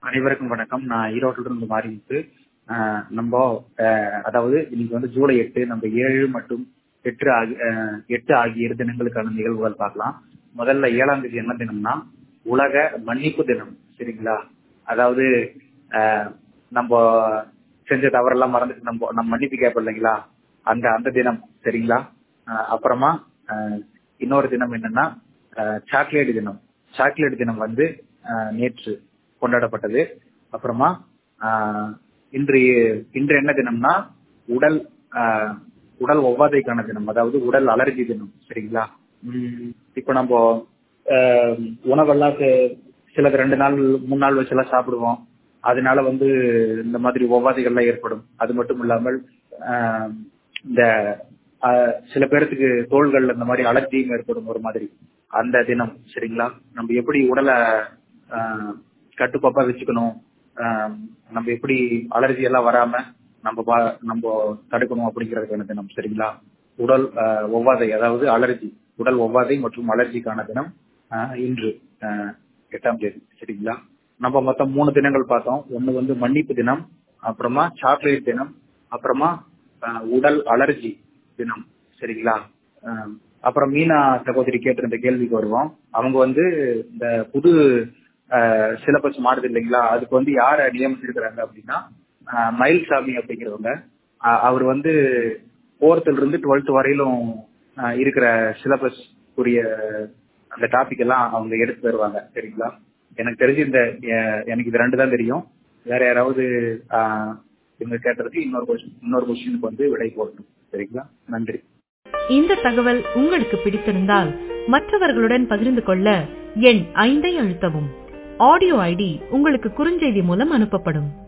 அனைவருக்கும் வணக்கம் நான் ஈரோட்டில இருந்து மாறிமுத்து ஆஹ் நம்ம ஆஹ் அதாவது இன்னைக்கு வந்து ஜூலை எட்டு நம்ம ஏழு மற்றும் எட்டு ஆகி ஆஹ் எட்டு ஆகிய இரு தினங்களுக்கான நிகழ்வுகள் பார்க்கலாம் முதல்ல ஏழாம் தேதி என்ன தினம்னா உலக மன்னிப்பு தினம் சரிங்களா அதாவது ஆஹ் நம்ம செஞ்ச தவறெல்லாம் மறந்துட்டு நம்ம நம்ம மன்னிப்பு கேட்போம் இல்லைங்களா அந்த அந்த தினம் சரிங்களா ஆஹ் அப்புறமா ஆஹ் இன்னொரு தினம் என்னன்னா சாக்லேட் தினம் சாக்லேட் தினம் வந்து ஆஹ் நேற்று கொண்டாடப்பட்டது அப்புறமா ஆஹ் இன்று இன்று என்ன தினம்னா உடல் ஆஹ் உடல் ஒவ்வாதைக்கான தினம் அதாவது உடல் அலர்ஜி தினம் சரிங்களா உம் இப்போ நம்ம ஆஹ் உணவெல்லாம் சி- சிலது ரெண்டு நாள் மூணு நாள் வச்செல்லாம் சாப்பிடுவோம் அதனால வந்து இந்த மாதிரி ஒவ்வாதைகள்லாம் ஏற்படும் அது மட்டும் இல்லாமல் ஆஹ் இந்த ஆஹ் சில பேர்த்துக்கு தோள்கள்ல இந்த மாதிரி அலர்ஜியும் ஏற்படும் ஒரு மாதிரி அந்த தினம் சரிங்களா நம்ம எப்படி உடலை ஆஹ் கட்டுக்கோப்பா வச்சுக்கணும் ஆஹ் நம்ம எப்படி அலர்ஜி எல்லாம் வராம நம்ம பா- நம்ம தடுக்கணும் அப்படிங்கறதுக்கான தினம் சரிங்களா உடல் ஆஹ் ஒவ்வாதை அதாவது அலர்ஜி உடல் ஒவ்வாதை மற்றும் அலர்ஜிக்கான தினம் ஆஹ் இன்று ஆஹ் எட்டாம் தேதி சரிங்களா நம்ம மொத்தம் மூணு தினங்கள் பார்த்தோம் ஒண்ணு வந்து மன்னிப்பு தினம் அப்புறமா சாக்லேட் தினம் அப்புறமா ஆஹ் உடல் அலர்ஜி தினம் சரிங்களா ஆஹ் அப்புறம் மீனா சகோதரி கேட்டிருந்த கேள்விக்கு வருவோம் அவங்க வந்து இந்த புது சிலபஸ் மாறுது இல்லைங்களா அதுக்கு வந்து யாரை நியமிச்சிருக்கிறாங்க அப்படின்னா ஆஹ் மயில்சாமி அப்படிங்கிறவங்க ஆஹ் அவர் வந்து ஃபோர்த்துல இருந்து டுவெல்த் வரையிலும் ஆஹ் இருக்கிற சிலபஸ் உரிய அந்த டாபிக் எல்லாம் அவங்க எடுத்து தருவாங்க சரிங்களா எனக்கு தெரிஞ்சு இந்த அஹ் எனக்கு இது ரெண்டு தான் தெரியும் வேற யாராவது ஆஹ் இவங்க கேட்டதுக்கு இன்னொரு கொஸ்டின் இன்னொரு கொஸ்டினுக்கு வந்து விடை போடணும் சரிங்களா நன்றி இந்த தகவல் உங்களுக்கு பிடித்திருந்தால் மற்றவர்களுடன் பகிர்ந்து கொள்ள எண் ஐந்தை அழுத்தவும் ஆடியோ ஐடி உங்களுக்கு குறுஞ்செய்தி மூலம் அனுப்பப்படும்